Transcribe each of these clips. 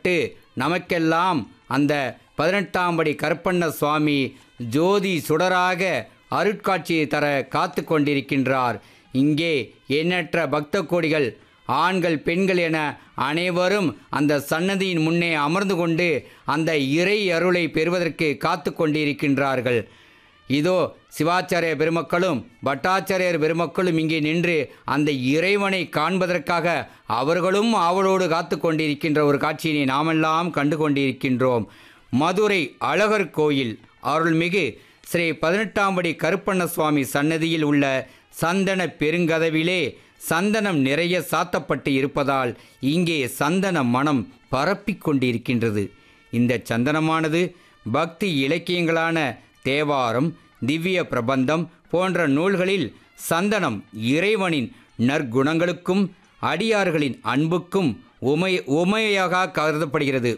வழிபட்டு நமக்கெல்லாம் அந்த பதினெட்டாம் படி கருப்பண்ண சுவாமி ஜோதி சுடராக அருட்காட்சியை தர காத்து கொண்டிருக்கின்றார் இங்கே எண்ணற்ற பக்த கோடிகள் ஆண்கள் பெண்கள் என அனைவரும் அந்த சன்னதியின் முன்னே அமர்ந்து கொண்டு அந்த இறை அருளை பெறுவதற்கு காத்து கொண்டிருக்கின்றார்கள் இதோ சிவாச்சாரிய பெருமக்களும் பட்டாச்சாரியர் பெருமக்களும் இங்கே நின்று அந்த இறைவனை காண்பதற்காக அவர்களும் ஆவலோடு காத்து கொண்டிருக்கின்ற ஒரு காட்சியினை நாமெல்லாம் கண்டு கொண்டிருக்கின்றோம் மதுரை அழகர் கோயில் அருள்மிகு ஸ்ரீ பதினெட்டாம் படி கருப்பண்ண சுவாமி சன்னதியில் உள்ள சந்தன பெருங்கதவிலே சந்தனம் நிறைய சாத்தப்பட்டு இருப்பதால் இங்கே சந்தன மனம் பரப்பிக் கொண்டிருக்கின்றது இந்த சந்தனமானது பக்தி இலக்கியங்களான தேவாரம் திவ்ய பிரபந்தம் போன்ற நூல்களில் சந்தனம் இறைவனின் நற்குணங்களுக்கும் அடியார்களின் அன்புக்கும் உமை உமையாக கருதப்படுகிறது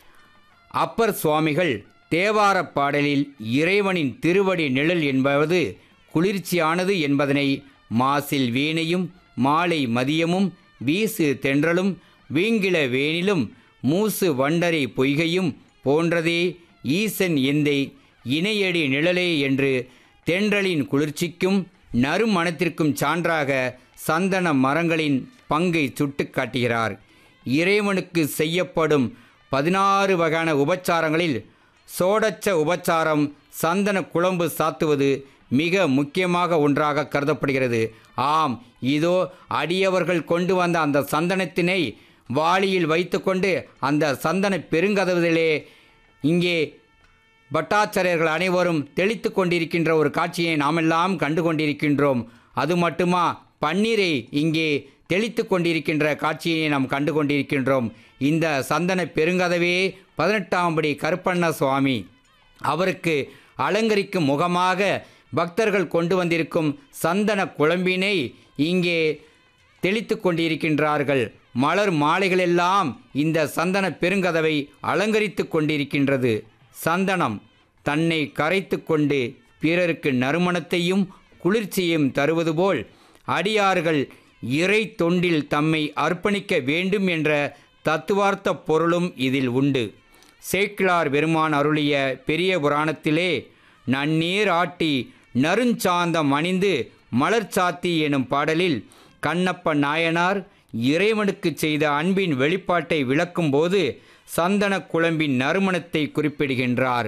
அப்பர் சுவாமிகள் தேவாரப் பாடலில் இறைவனின் திருவடி நிழல் என்பது குளிர்ச்சியானது என்பதனை மாசில் வீணையும் மாலை மதியமும் வீசு தென்றலும் வீங்கில வேனிலும் மூசு வண்டரை பொய்கையும் போன்றதே ஈசன் எந்தை இணையடி நிழலே என்று தென்றலின் குளிர்ச்சிக்கும் நறுமணத்திற்கும் சான்றாக சந்தன மரங்களின் பங்கை சுட்டிக் காட்டுகிறார் இறைவனுக்கு செய்யப்படும் பதினாறு வகையான உபச்சாரங்களில் சோடச்ச உபச்சாரம் சந்தன குழம்பு சாத்துவது மிக முக்கியமாக ஒன்றாக கருதப்படுகிறது ஆம் இதோ அடியவர்கள் கொண்டு வந்த அந்த சந்தனத்தினை வாளியில் வைத்துக்கொண்டு அந்த சந்தன பெருங்கதவிலே இங்கே பட்டாச்சாரியர்கள் அனைவரும் தெளித்து கொண்டிருக்கின்ற ஒரு காட்சியை நாமெல்லாம் கண்டு கொண்டிருக்கின்றோம் அது மட்டுமா பன்னீரை இங்கே தெளித்து கொண்டிருக்கின்ற காட்சியை நாம் கண்டு கொண்டிருக்கின்றோம் இந்த சந்தன பெருங்கதவே பதினெட்டாம் படி கருப்பண்ண சுவாமி அவருக்கு அலங்கரிக்கும் முகமாக பக்தர்கள் கொண்டு வந்திருக்கும் சந்தன குழம்பினை இங்கே தெளித்து கொண்டிருக்கின்றார்கள் மலர் மாலைகளெல்லாம் இந்த சந்தன பெருங்கதவை அலங்கரித்து கொண்டிருக்கின்றது சந்தனம் தன்னை கரைத்து கொண்டு பிறருக்கு நறுமணத்தையும் குளிர்ச்சியையும் தருவது போல் அடியார்கள் இறை தொண்டில் தம்மை அர்ப்பணிக்க வேண்டும் என்ற தத்துவார்த்த பொருளும் இதில் உண்டு சேக்கிழார் பெருமான் அருளிய பெரிய புராணத்திலே நன்னீர் ஆட்டி நறுஞ்சாந்தம் அணிந்து மலர் சாத்தி எனும் பாடலில் கண்ணப்ப நாயனார் இறைவனுக்கு செய்த அன்பின் வெளிப்பாட்டை விளக்கும்போது சந்தன குழம்பின் நறுமணத்தை குறிப்பிடுகின்றார்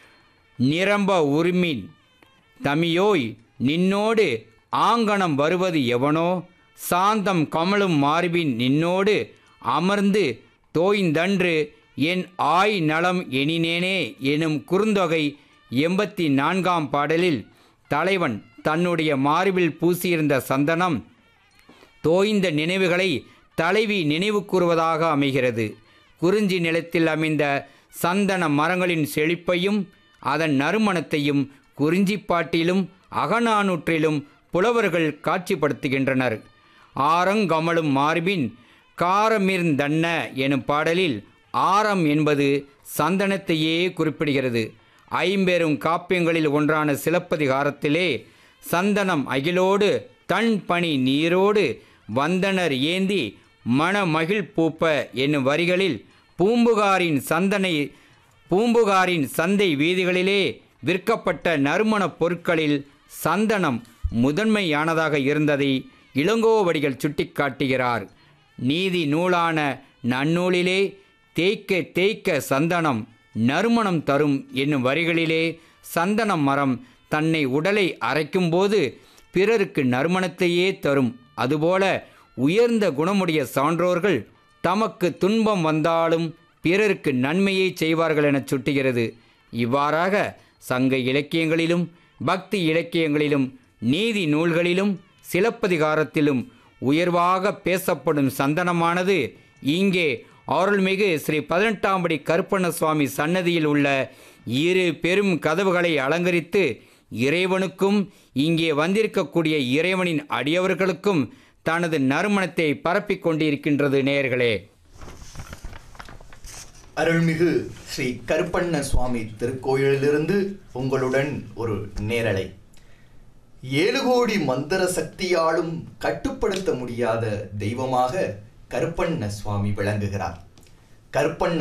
நிரம்ப உரிமின் தமியோய் நின்னோடு ஆங்கணம் வருவது எவனோ சாந்தம் கமலும் மார்பின் நின்னோடு அமர்ந்து தோய்ந்தன்று என் ஆய் நலம் எனினேனே எனும் குறுந்தொகை எண்பத்தி நான்காம் பாடலில் தலைவன் தன்னுடைய மார்பில் பூசியிருந்த சந்தனம் தோய்ந்த நினைவுகளை தலைவி நினைவு கூறுவதாக அமைகிறது குறிஞ்சி நிலத்தில் அமைந்த சந்தன மரங்களின் செழிப்பையும் அதன் நறுமணத்தையும் குறிஞ்சிப்பாட்டிலும் அகநானூற்றிலும் புலவர்கள் காட்சிப்படுத்துகின்றனர் ஆரங்கமலும் மார்பின் காரமிர்ந்தன்ன எனும் பாடலில் ஆரம் என்பது சந்தனத்தையே குறிப்பிடுகிறது ஐம்பெரும் காப்பியங்களில் ஒன்றான சிலப்பதிகாரத்திலே சந்தனம் அகிலோடு தன் பனி நீரோடு வந்தனர் ஏந்தி மணமகிழ் பூப்ப என்னும் வரிகளில் பூம்புகாரின் சந்தனை பூம்புகாரின் சந்தை வீதிகளிலே விற்கப்பட்ட நறுமணப் பொருட்களில் சந்தனம் முதன்மையானதாக இருந்ததை இளங்கோவடிகள் சுட்டிக்காட்டுகிறார் நீதி நூலான நன்னூலிலே தேய்க்க தேய்க்க சந்தனம் நறுமணம் தரும் என்னும் வரிகளிலே சந்தனம் மரம் தன்னை உடலை அரைக்கும்போது பிறருக்கு நறுமணத்தையே தரும் அதுபோல உயர்ந்த குணமுடைய சான்றோர்கள் தமக்கு துன்பம் வந்தாலும் பிறருக்கு நன்மையை செய்வார்கள் என சுட்டுகிறது இவ்வாறாக சங்க இலக்கியங்களிலும் பக்தி இலக்கியங்களிலும் நீதி நூல்களிலும் சிலப்பதிகாரத்திலும் உயர்வாக பேசப்படும் சந்தனமானது இங்கே அருள்மிகு ஸ்ரீ பதினெட்டாம் படி கருப்பண்ண சுவாமி சன்னதியில் உள்ள இரு பெரும் கதவுகளை அலங்கரித்து இறைவனுக்கும் இங்கே வந்திருக்கக்கூடிய இறைவனின் அடியவர்களுக்கும் தனது நறுமணத்தை பரப்பிக் கொண்டிருக்கின்றது நேயர்களே அருள்மிகு ஸ்ரீ கருப்பண்ண சுவாமி திருக்கோயிலிலிருந்து உங்களுடன் ஒரு நேரலை ஏழு கோடி மந்திர சக்தியாலும் கட்டுப்படுத்த முடியாத தெய்வமாக கருப்பண்ண சுவாமி விளங்குகிறார் கருப்பண்ண